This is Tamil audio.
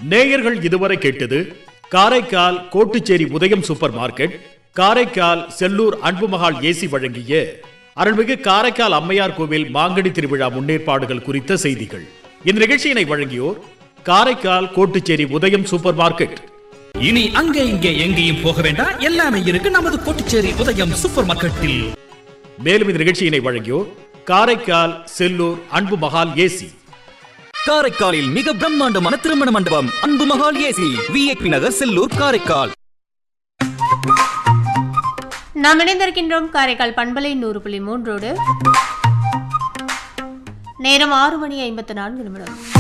நேயர்கள் இதுவரை கேட்டது Karaikal Kottucherry Udhayam super market Karaikal Sellur Anbumahal AC வழங்கிய அருள்மிகு காரைக்கால் அம்மையார் கோவில் மாங்கனி திருவிழா முன்னேற்பாடுகள் குறித்த செய்திகள் இந்த நிகழ்ச்சியினை வழங்கியோர் காரைக்கால் கோட்டுச்சேரி உதயம் சூப்பர் மார்க்கெட் இனி அங்கே இங்கே எங்கேயும் போக வேண்டாம் எல்லாமே இருக்கு நமது கோட்டுச்சேரி உதயம் சூப்பர் மார்க்கெட்டில் மேலும் இந்த நிகழ்ச்சியினை வழங்கியோர் காரைக்கால் செல்லூர் அன்பு மகால் ஏசி காரைக்காலில் மிக பிரம்மாண்டமான திருமண மண்டபம் அன்பு மகால் ஏசி விஐபி நகர் செல்லூர் காரைக்கால் நாம் இணைந்திருக்கின்றோம் காரைக்கால் பண்பலை நூறு புள்ளி மூன்றோடு நேரம் ஆறு மணி ஐம்பத்து நான்கு நிமிடம்